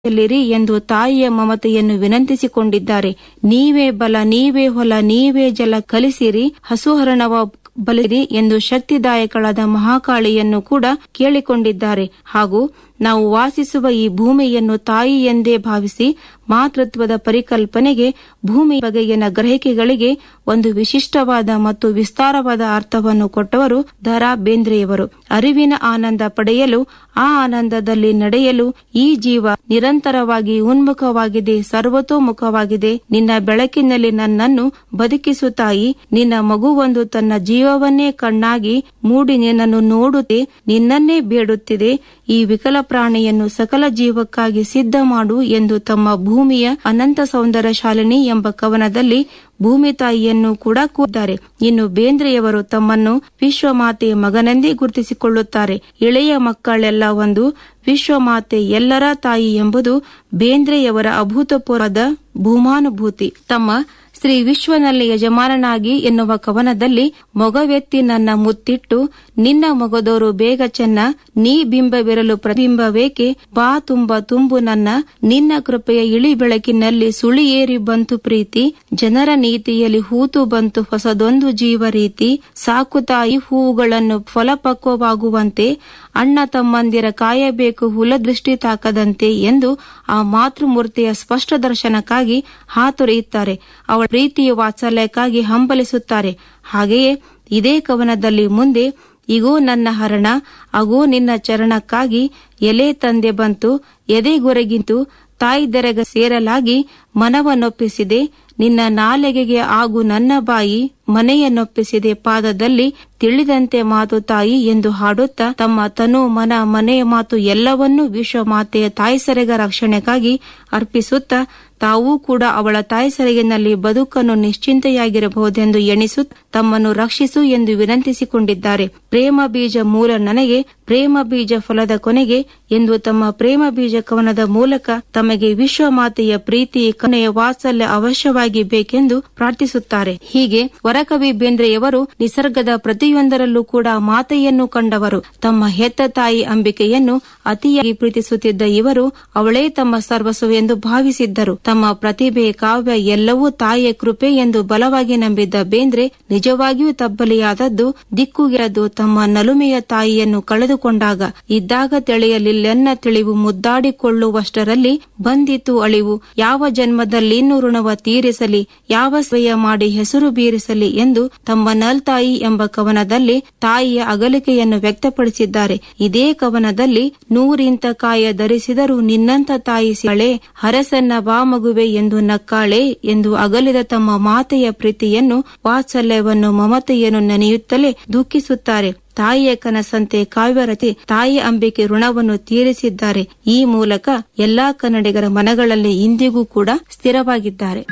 ಎಲ್ಲಿರಿ ಎಂದು ತಾಯಿಯ ಮಮತೆಯನ್ನು ವಿನಂತಿಸಿಕೊಂಡಿದ್ದಾರೆ ನೀವೇ ಬಲ ನೀವೇ ಹೊಲ ನೀವೇ ಜಲ ಕಲಿಸಿರಿ ಹಸುಹರಣವ ಬಲಿರಿ ಎಂದು ಶಕ್ತಿದಾಯಕಳಾದ ಮಹಾಕಾಳಿಯನ್ನು ಕೂಡ ಕೇಳಿಕೊಂಡಿದ್ದಾರೆ ಹಾಗೂ ನಾವು ವಾಸಿಸುವ ಈ ಭೂಮಿಯನ್ನು ತಾಯಿ ಎಂದೇ ಭಾವಿಸಿ ಮಾತೃತ್ವದ ಪರಿಕಲ್ಪನೆಗೆ ಭೂಮಿ ಬಗೆಗಿನ ಗ್ರಹಿಕೆಗಳಿಗೆ ಒಂದು ವಿಶಿಷ್ಟವಾದ ಮತ್ತು ವಿಸ್ತಾರವಾದ ಅರ್ಥವನ್ನು ಕೊಟ್ಟವರು ದರಾ ಬೇಂದ್ರೆಯವರು ಅರಿವಿನ ಆನಂದ ಪಡೆಯಲು ಆ ಆನಂದದಲ್ಲಿ ನಡೆಯಲು ಈ ಜೀವ ನಿರಂತರವಾಗಿ ಉನ್ಮುಖವಾಗಿದೆ ಸರ್ವತೋಮುಖವಾಗಿದೆ ನಿನ್ನ ಬೆಳಕಿನಲ್ಲಿ ನನ್ನನ್ನು ಬದುಕಿಸು ತಾಯಿ ನಿನ್ನ ಮಗುವೊಂದು ತನ್ನ ಜೀವವನ್ನೇ ಕಣ್ಣಾಗಿ ಮೂಡಿ ನಿನ್ನನ್ನು ನೋಡುತ್ತೆ ನಿನ್ನನ್ನೇ ಬೇಡುತ್ತಿದೆ ಈ ವಿಕಲ ಪ್ರಾಣಿಯನ್ನು ಸಕಲ ಜೀವಕ್ಕಾಗಿ ಸಿದ್ಧ ಮಾಡು ಎಂದು ತಮ್ಮ ಭೂಮಿಯ ಅನಂತ ಸೌಂದರ್ಯ ಶಾಲಿನಿ ಎಂಬ ಕವನದಲ್ಲಿ ಭೂಮಿ ತಾಯಿಯನ್ನು ಕೂಡ ಕೂದ್ದಾರೆ ಇನ್ನು ಬೇಂದ್ರೆಯವರು ತಮ್ಮನ್ನು ವಿಶ್ವಮಾತೆಯ ಮಗನೆಂದೇ ಗುರುತಿಸಿಕೊಳ್ಳುತ್ತಾರೆ ಇಳೆಯ ಮಕ್ಕಳೆಲ್ಲ ಒಂದು ವಿಶ್ವಮಾತೆ ಎಲ್ಲರ ತಾಯಿ ಎಂಬುದು ಬೇಂದ್ರೆಯವರ ಅಭೂತಪೂರ್ವದ ಭೂಮಾನುಭೂತಿ ತಮ್ಮ ಶ್ರೀ ವಿಶ್ವನಲ್ಲಿ ಯಜಮಾನನಾಗಿ ಎನ್ನುವ ಕವನದಲ್ಲಿ ಮೊಗವೆತ್ತಿ ನನ್ನ ಮುತ್ತಿಟ್ಟು ನಿನ್ನ ಮೊಗದೋರು ಬೇಗ ಚೆನ್ನ ನೀ ಬಿಂಬವಿರಲು ಪ್ರತಿಬಿಂಬವೇಕೆ ಬಾ ತುಂಬ ತುಂಬು ನನ್ನ ನಿನ್ನ ಕೃಪೆಯ ಇಳಿ ಬೆಳಕಿನಲ್ಲಿ ಸುಳಿಯೇರಿ ಬಂತು ಪ್ರೀತಿ ಜನರ ನೀತಿಯಲ್ಲಿ ಹೂತು ಬಂತು ಹೊಸದೊಂದು ಜೀವ ರೀತಿ ಸಾಕು ತಾಯಿ ಹೂವುಗಳನ್ನು ಫಲಪಕ್ವವಾಗುವಂತೆ ಅಣ್ಣ ತಮ್ಮಂದಿರ ಕಾಯಬೇಕು ಹುಲದೃಷ್ಟಿ ತಾಕದಂತೆ ಎಂದು ಆ ಮಾತೃಮೂರ್ತಿಯ ಸ್ಪಷ್ಟ ದರ್ಶನಕ್ಕಾಗಿ ಹಾತೊರೆಯುತ್ತಾರೆ ಅವಳ ಪ್ರೀತಿಯ ವಾತ್ಸಲ್ಯಕ್ಕಾಗಿ ಹಂಬಲಿಸುತ್ತಾರೆ ಹಾಗೆಯೇ ಇದೇ ಕವನದಲ್ಲಿ ಮುಂದೆ ಇಗೋ ನನ್ನ ಹರಣ ಅಗೋ ನಿನ್ನ ಚರಣಕ್ಕಾಗಿ ಎಲೆ ತಂದೆ ಬಂತು ಎದೆಗೊರಗಿಂತು ತಾಯಿದೆರೆಗ ಸೇರಲಾಗಿ ಮನವನ್ನೊಪ್ಪಿಸಿದೆ ನಿನ್ನ ನಾಲೆಗೆಗೆ ಆಗು ನನ್ನ ಬಾಯಿ ಮನೆಯನ್ನೊಪ್ಪಿಸಿದೆ ಪಾದದಲ್ಲಿ ತಿಳಿದಂತೆ ಮಾತು ತಾಯಿ ಎಂದು ಹಾಡುತ್ತಾ ತಮ್ಮ ತನು ಮನ ಮನೆಯ ಮಾತು ಎಲ್ಲವನ್ನೂ ವಿಶ್ವ ಮಾತೆಯ ತಾಯಿಸರೆಗ ರಕ್ಷಣೆಗಾಗಿ ಅರ್ಪಿಸುತ್ತಾ ತಾವೂ ಕೂಡ ಅವಳ ತಾಯಿಸರೆಗಿನಲ್ಲಿ ಬದುಕನ್ನು ನಿಶ್ಚಿಂತೆಯಾಗಿರಬಹುದೆಂದು ಎಣಿಸುತ್ತ ತಮ್ಮನ್ನು ರಕ್ಷಿಸು ಎಂದು ವಿನಂತಿಸಿಕೊಂಡಿದ್ದಾರೆ ಪ್ರೇಮ ಬೀಜ ಮೂಲ ನನಗೆ ಪ್ರೇಮ ಬೀಜ ಫಲದ ಕೊನೆಗೆ ಎಂದು ತಮ್ಮ ಪ್ರೇಮ ಬೀಜ ಕವನದ ಮೂಲಕ ತಮಗೆ ವಿಶ್ವ ಮಾತೆಯ ಪ್ರೀತಿ ಕನೆಯ ವಾತ್ಸಲ್ಯ ಅವಶ್ಯವಾಗಿ ಬೇಕೆಂದು ಪ್ರಾರ್ಥಿಸುತ್ತಾರೆ ಹೀಗೆ ವರಕವಿ ಬೇಂದ್ರೆಯವರು ನಿಸರ್ಗದ ಪ್ರತಿಯೊಂದರಲ್ಲೂ ಕೂಡ ಮಾತೆಯನ್ನು ಕಂಡವರು ತಮ್ಮ ಹೆತ್ತ ತಾಯಿ ಅಂಬಿಕೆಯನ್ನು ಅತಿಯಾಗಿ ಪ್ರೀತಿಸುತ್ತಿದ್ದ ಇವರು ಅವಳೇ ತಮ್ಮ ಸರ್ವಸ್ವ ಎಂದು ಭಾವಿಸಿದ್ದರು ತಮ್ಮ ಪ್ರತಿಭೆ ಕಾವ್ಯ ಎಲ್ಲವೂ ತಾಯಿಯ ಕೃಪೆ ಎಂದು ಬಲವಾಗಿ ನಂಬಿದ್ದ ಬೇಂದ್ರೆ ನಿಜವಾಗಿಯೂ ತಬ್ಬಲಿಯಾದದ್ದು ದಿಕ್ಕುಗಿರದು ತಮ್ಮ ನಲುಮೆಯ ತಾಯಿಯನ್ನು ಕಳೆದುಕೊಂಡಾಗ ಇದ್ದಾಗ ತಿಳಿಯಲಿಲ್ಲೆನ್ನ ತಿಳಿವು ಮುದ್ದಾಡಿಕೊಳ್ಳುವಷ್ಟರಲ್ಲಿ ಬಂದಿತು ಅಳಿವು ಯಾವ ಜನ್ಮದಲ್ಲಿನ್ನೂ ಋಣವ ತೀರಿಸಲಿ ಯಾವ ಸ್ವಯ ಮಾಡಿ ಹೆಸರು ಬೀರಿಸಲಿ ಎಂದು ತಮ್ಮ ನಲ್ತಾಯಿ ಎಂಬ ಕವನದಲ್ಲಿ ತಾಯಿಯ ಅಗಲಿಕೆಯನ್ನು ವ್ಯಕ್ತಪಡಿಸಿದ್ದಾರೆ ಇದೇ ಕವನದಲ್ಲಿ ನೂರಿಂತ ಕಾಯ ಧರಿಸಿದರೂ ನಿನ್ನಂತ ತಾಯಿ ಸಿಳೆ ಹರಸನ್ನ ಬಾ ಮಗುವೆ ಎಂದು ನಕ್ಕಾಳೆ ಎಂದು ಅಗಲಿದ ತಮ್ಮ ಮಾತೆಯ ಪ್ರೀತಿಯನ್ನು ವಾತ್ಸಲ್ಯವನ್ನು ಮಮತೆಯನ್ನು ನೆನೆಯುತ್ತಲೇ ದುಃಖಿಸುತ್ತಾರೆ ತಾಯಿಯ ಕನಸಂತೆ ಕಾವ್ಯರಚಿ ತಾಯಿ ಅಂಬಿಕೆ ಋಣವನ್ನು ತೀರಿಸಿದ್ದಾರೆ ಈ ಮೂಲಕ ಎಲ್ಲಾ ಕನ್ನಡಿಗರ ಮನಗಳಲ್ಲಿ ಇಂದಿಗೂ ಕೂಡ ಸ್ಥಿರವಾಗಿದ್ದಾರೆ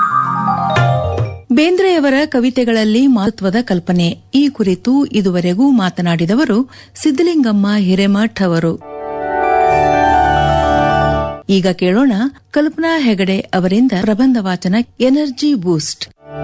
ಬೇಂದ್ರೆಯವರ ಕವಿತೆಗಳಲ್ಲಿ ಮಹತ್ವದ ಕಲ್ಪನೆ ಈ ಕುರಿತು ಇದುವರೆಗೂ ಮಾತನಾಡಿದವರು ಸಿದ್ದಲಿಂಗಮ್ಮ ಹಿರೇಮಠ್ ಅವರು ಈಗ ಕೇಳೋಣ ಕಲ್ಪನಾ ಹೆಗಡೆ ಅವರಿಂದ ಪ್ರಬಂಧ ವಾಚನ ಎನರ್ಜಿ ಬೂಸ್ಟ್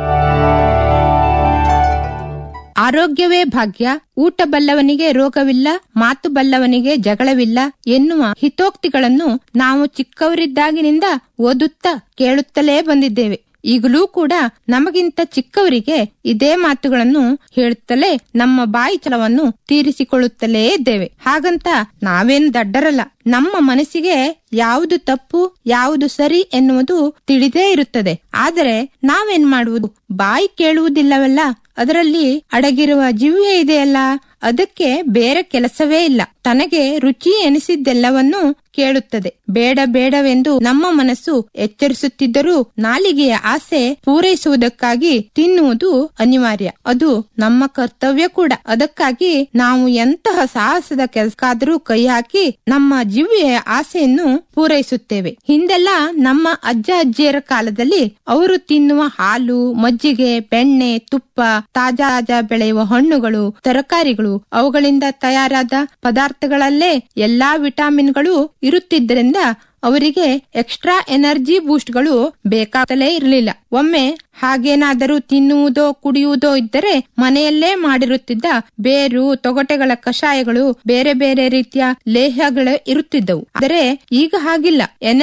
ಆರೋಗ್ಯವೇ ಭಾಗ್ಯ ಊಟ ಬಲ್ಲವನಿಗೆ ರೋಗವಿಲ್ಲ ಮಾತು ಬಲ್ಲವನಿಗೆ ಜಗಳವಿಲ್ಲ ಎನ್ನುವ ಹಿತೋಕ್ತಿಗಳನ್ನು ನಾವು ಚಿಕ್ಕವರಿದ್ದಾಗಿನಿಂದ ಓದುತ್ತಾ ಕೇಳುತ್ತಲೇ ಬಂದಿದ್ದೇವೆ ಈಗಲೂ ಕೂಡ ನಮಗಿಂತ ಚಿಕ್ಕವರಿಗೆ ಇದೇ ಮಾತುಗಳನ್ನು ಹೇಳುತ್ತಲೇ ನಮ್ಮ ಬಾಯಿ ಚಲವನ್ನು ತೀರಿಸಿಕೊಳ್ಳುತ್ತಲೇ ಇದ್ದೇವೆ ಹಾಗಂತ ನಾವೇನು ದಡ್ಡರಲ್ಲ ನಮ್ಮ ಮನಸ್ಸಿಗೆ ಯಾವುದು ತಪ್ಪು ಯಾವುದು ಸರಿ ಎನ್ನುವುದು ತಿಳಿದೇ ಇರುತ್ತದೆ ಆದರೆ ನಾವೇನ್ ಮಾಡುವುದು ಬಾಯಿ ಕೇಳುವುದಿಲ್ಲವಲ್ಲ ಅದರಲ್ಲಿ ಅಡಗಿರುವ ಜಿವ್ವೆ ಇದೆಯಲ್ಲ ಅದಕ್ಕೆ ಬೇರೆ ಕೆಲಸವೇ ಇಲ್ಲ ತನಗೆ ರುಚಿ ಎನಿಸಿದ್ದೆಲ್ಲವನ್ನೂ ಕೇಳುತ್ತದೆ ಬೇಡ ಬೇಡವೆಂದು ನಮ್ಮ ಮನಸ್ಸು ಎಚ್ಚರಿಸುತ್ತಿದ್ದರೂ ನಾಲಿಗೆಯ ಆಸೆ ಪೂರೈಸುವುದಕ್ಕಾಗಿ ತಿನ್ನುವುದು ಅನಿವಾರ್ಯ ಅದು ನಮ್ಮ ಕರ್ತವ್ಯ ಕೂಡ ಅದಕ್ಕಾಗಿ ನಾವು ಎಂತಹ ಸಾಹಸದ ಕೆಲಸಕ್ಕಾದರೂ ಕೈ ಹಾಕಿ ನಮ್ಮ ಜಿವ್ವೆಯ ಆಸೆಯನ್ನು ಪೂರೈಸುತ್ತೇವೆ ಹಿಂದೆಲ್ಲ ನಮ್ಮ ಅಜ್ಜ ಅಜ್ಜಿಯರ ಕಾಲದಲ್ಲಿ ಅವರು ತಿನ್ನುವ ಹಾಲು ಮಜ್ಜಿಗೆ ಬೆಣ್ಣೆ ತುಪ್ಪ ತಾಜಾ ತಾಜಾ ಬೆಳೆಯುವ ಹಣ್ಣುಗಳು ತರಕಾರಿಗಳು ಅವುಗಳಿಂದ ತಯಾರಾದ ಪದಾರ್ಥಗಳಲ್ಲೇ ಎಲ್ಲಾ ವಿಟಾಮಿನ್ಗಳು ಇರುತ್ತಿದ್ದರಿಂದ ಅವರಿಗೆ ಎಕ್ಸ್ಟ್ರಾ ಎನರ್ಜಿ ಬೂಸ್ಟ್ಗಳು ಬೇಕಾಗಲೇ ಇರಲಿಲ್ಲ ಒಮ್ಮೆ ಹಾಗೇನಾದರೂ ತಿನ್ನುವುದೋ ಕುಡಿಯುವುದೋ ಇದ್ದರೆ ಮನೆಯಲ್ಲೇ ಮಾಡಿರುತ್ತಿದ್ದ ಬೇರು ತೊಗಟೆಗಳ ಕಷಾಯಗಳು ಬೇರೆ ಬೇರೆ ರೀತಿಯ ಲೇಹಗಳು ಇರುತ್ತಿದ್ದವು ಆದರೆ ಈಗ ಹಾಗಿಲ್ಲ